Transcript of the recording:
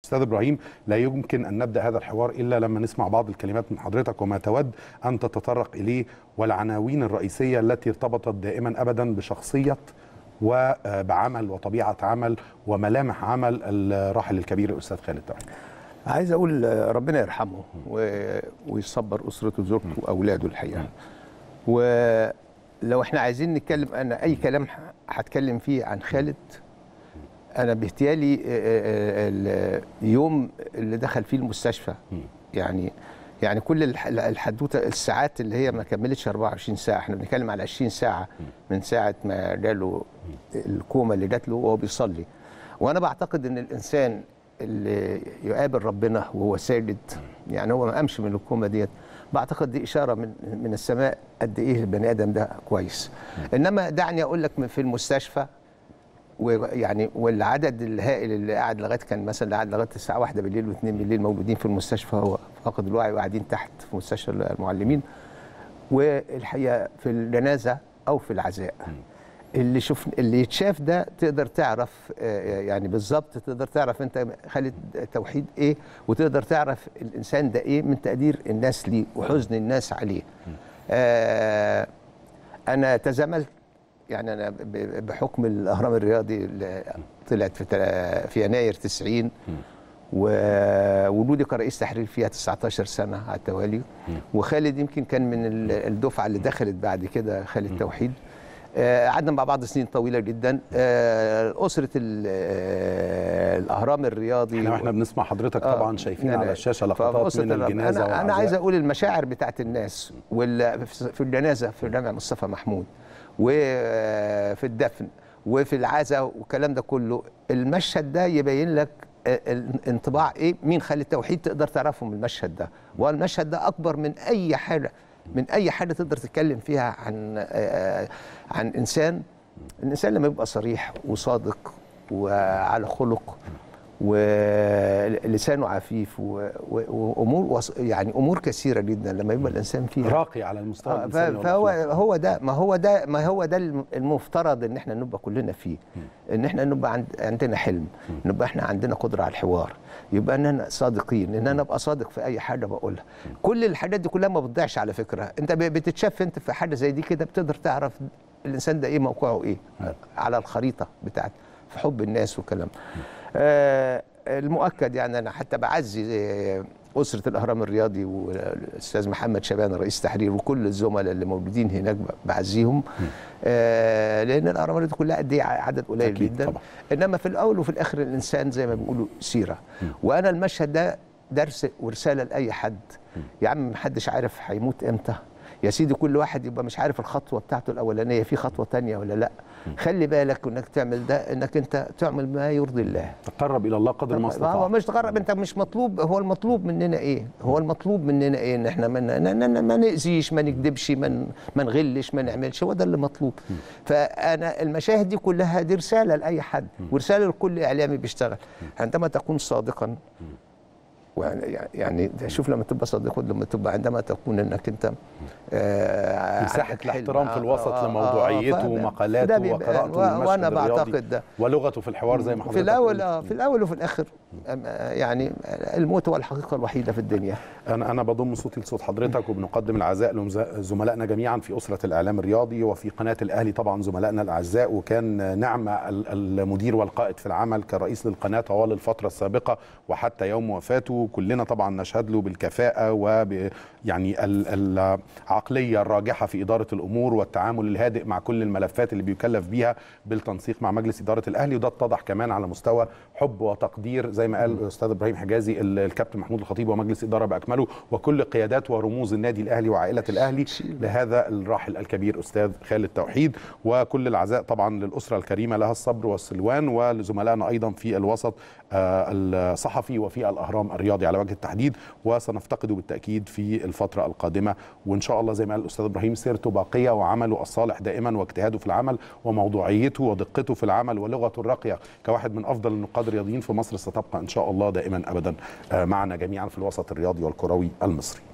استاذ ابراهيم لا يمكن ان نبدا هذا الحوار الا لما نسمع بعض الكلمات من حضرتك وما تود ان تتطرق اليه والعناوين الرئيسيه التي ارتبطت دائما ابدا بشخصيه وبعمل وطبيعه عمل وملامح عمل الراحل الكبير الاستاذ خالد توحيد عايز اقول ربنا يرحمه و- ويصبر اسرته وزوجته واولاده الحقيقه ولو احنا عايزين نتكلم انا اي كلام ح- هتكلم فيه عن خالد انا باهتيالي آه، آه، آه، اليوم اللي دخل فيه المستشفى يعني يعني كل الح- الحدوته الساعات اللي هي ما كملتش 24 ساعه احنا بنتكلم على 20 ساعه من ساعه ما جاله الكوما اللي جات له وهو بيصلي وانا بعتقد ان الانسان اللي يقابل ربنا وهو ساجد يعني هو ما قامش من الكوما ديت بعتقد دي اشاره من من السماء قد ايه البني ادم ده كويس انما دعني اقول لك من- في المستشفى ويعني والعدد الهائل اللي قاعد لغايه كان مثلا اللي قاعد لغايه الساعه 1 بالليل و2 بالليل موجودين في المستشفى هو فاقد الوعي وقاعدين تحت في مستشفى المعلمين والحقيقه في الجنازه او في العزاء اللي شوف اللي يتشاف ده تقدر تعرف آه، يعني بالظبط تقدر تعرف انت خالد توحيد ايه وتقدر تعرف الانسان ده ايه من تقدير الناس ليه وحزن الناس عليه آه انا تزاملت يعني انا ب- بحكم الاهرام الرياضي اللي طلعت في تلا- في يناير 90 ووجودي كرئيس تحرير فيها 19 سنه على التوالي وخالد يمكن كان من ال- الدفعه اللي دخلت بعد كده خالد توحيد آه، قعدنا مع بعض سنين طويله جدا آه، اسره ال- آه، الاهرام الرياضي احنا واحنا بنسمع حضرتك آه، طبعا شايفين يعني على الشاشه لقطات فقصة من الرب- الجنازه انا انا والعزاء. عايز اقول المشاعر بتاعت الناس وال- في الجنازه في جامع مصطفى محمود وفي الدفن وفي العزاء والكلام ده كله المشهد ده يبين لك آه، الانطباع ايه مين خالد توحيد تقدر تعرفه من المشهد ده والمشهد ده اكبر من اي حاجه من اي حاجه تقدر تتكلم فيها عن آه، عن انسان الانسان لما يبقى صريح وصادق وعلى خلق ولسانه عفيف و- و- وامور وص- يعني امور كثيره جدا لما يبقى الانسان فيها راقي على المستوى آه، ف- الانساني فهو والأخلاقي. هو ده ما هو ده ما هو ده الم- المفترض ان احنا نبقى كلنا فيه ان احنا نبقى عند عندنا حلم نبقى احنا عندنا قدره على الحوار يبقى اننا صادقين ان انا ابقى صادق في اي حاجه بقولها كل الحاجات دي كلها ما بتضيعش على فكره انت ب- بتتشاف انت في حاجه زي دي كده بتقدر تعرف الانسان ده ايه موقعه ايه على الخريطه بتاعت في حب الناس والكلام آه المؤكد يعني انا حتى بعزي آه، اسره الاهرام الرياضي والاستاذ محمد شبان رئيس تحرير وكل الزملاء اللي موجودين هناك ب- بعزيهم آه لان الاهرام الرياضي كلها قد ايه عدد قليل أكيد جدا طبعا. انما في الاول وفي الاخر الانسان زي ما بيقولوا سيره وانا المشهد ده درس ورساله لاي حد يا عم محدش عارف هيموت امتى يا سيدي كل واحد يبقى مش عارف الخطوه بتاعته الاولانيه في خطوه تانية ولا لا خلي بالك انك تعمل ده انك انت تعمل ما يرضي الله تقرب الى الله قدر ما ما هو استطاع مش تقرب انت مش مطلوب هو المطلوب مننا ايه هو المطلوب مننا ايه ان احنا ما ن- ن- ن- ما ناذيش ما نكذبش ما ن- ما نغلش ما نعملش هو ده اللي مطلوب فانا المشاهد دي كلها دي رساله لاي حد ورساله لكل اعلامي بيشتغل عندما تكون صادقا ويعني- يعني ده شوف لما تبقى صادق لما تبقى عندما تكون انك انت آه مساحه عندك حلم. الاحترام في آه، الوسط آه، آه، لموضوعيته فده- ومقالاته فده بيبقى- وقراءته و- للمشهد وانا الرياضي بعتقد ده ولغته في الحوار زي ما حضرتك في الاول قلت. اه في الاول وفي الاخر أم- آه، يعني الموت هو الحقيقه الوحيده في الدنيا انا انا بضم صوتي لصوت حضرتك وبنقدم العزاء لزملائنا جميعا في اسره الاعلام الرياضي وفي قناه الاهلي طبعا زملائنا الاعزاء وكان نعم ال- المدير والقائد في العمل كرئيس للقناه طوال الفتره السابقه وحتى يوم وفاته كلنا طبعا نشهد له بالكفاءه وب يعني ال- العقليه الراجحه في اداره الامور والتعامل الهادئ مع كل الملفات اللي بيكلف بيها بالتنسيق مع مجلس اداره الاهلي وده اتضح كمان على مستوى حب وتقدير زي ما قال الاستاذ ابراهيم حجازي ال- الكابتن محمود الخطيب ومجلس اداره باكمله وكل قيادات ورموز النادي الاهلي وعائله الاهلي لهذا الراحل الكبير استاذ خالد توحيد وكل العزاء طبعا للاسره الكريمه لها الصبر والسلوان ولزملائنا ايضا في الوسط آه، الصحفي وفي الاهرام الرياضي على وجه التحديد وسنفتقده بالتاكيد في الفتره القادمه وان شاء الله زي ما قال الاستاذ ابراهيم سيرته باقيه وعمله الصالح دائما واجتهاده في العمل وموضوعيته ودقته في العمل ولغته الراقيه كواحد من افضل النقاد الرياضيين في مصر ستبقى ان شاء الله دائما ابدا آه، معنا جميعا في الوسط الرياضي والكروي المصري